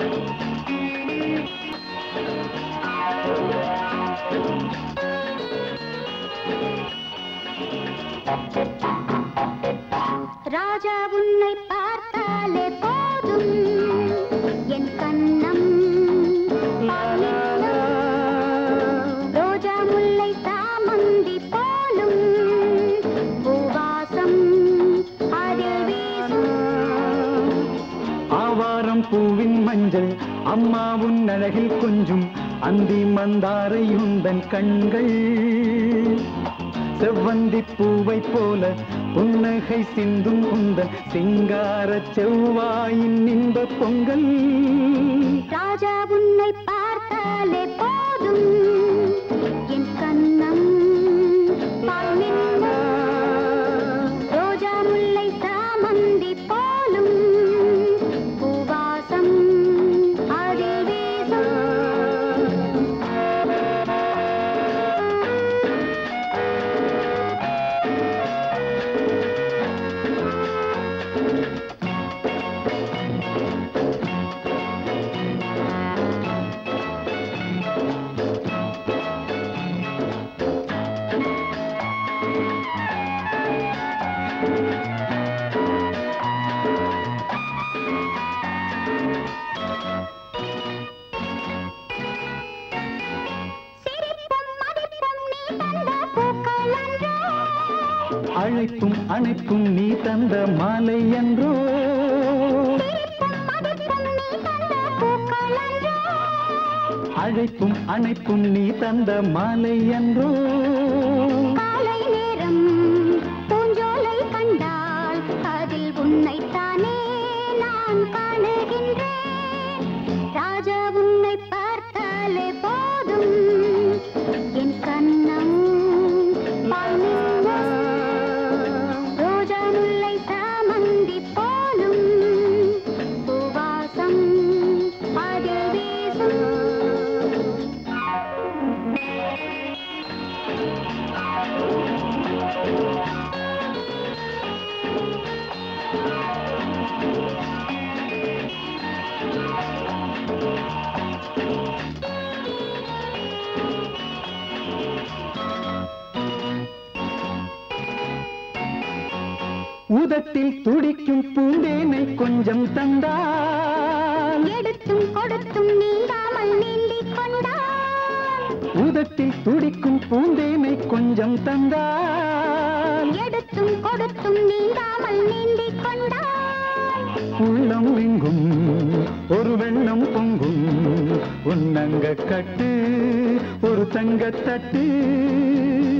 ராஜா உன்னை பார்த்தாலே போதும் என் கண்ணம் பாலினம். ரோஜா முல்லை சாமந்தி போலும் பூவாசம் அதில் வீசும் ஆவாரம் பூவின் மஞ்சள் அம்மாவுன் அழகில் கொஞ்சும் அந்தி மந்தாரை உந்தன் கண்கள் செவ்வந்தி பூவை போல புன்னகை சிந்தும் உந்தன் சிங்கார செவ்வாயின் இன்ப பொங்கல் ராஜா உன்னை பார்த்தாலே போதும் என் கண்ணம் பால்மின்னும். ரோஜா முல்லை சாமந்தி போலும் பூவாசம் அதில் வீசும் சிரிப்பும் மதிப்பும் நீ தந்த பூக்கள் அன்றோ அழைப்பும் அணைப்பும் நீ தந்த மாலை என்றோ சிரிப்பும் மதிப்பும் நீ தந்த பூக்கள் அன்றோ அழைப்பும் அணைப்பும் நீ தந்த மாலை என்றோ காலை நேரம் பூஞ்சோலை கண்டால் அதில் உன்னைத்தானே நான் காணுகின்றேன் ராஜா உன்னை பார்த்தாலே போதும் என் கண்ணம் பால்மின்னும். ரோஜா முல்லை சாமந்தி போலும் பூவாசம் அதில் வீசும் உதட்டில் துடிக்கும் பூந்தேனை கொஞ்சம் தந்தால் எடுத்தும் கொடுத்தும் நீங்காமல் நீந்திக் கொண்டான் உதட்டில் துடிக்கும் பூந்தேனை கொஞ்சம் தந்தால் எடுத்தும் கொடுத்தும் நீங்காமல் நீந்திக் கொண்டான் உள்ளம் எங்கும் ஒரு வெள்ளம் பொங்கும் உன்னங்க கட்டு ஒரு தங்கத்தட்டு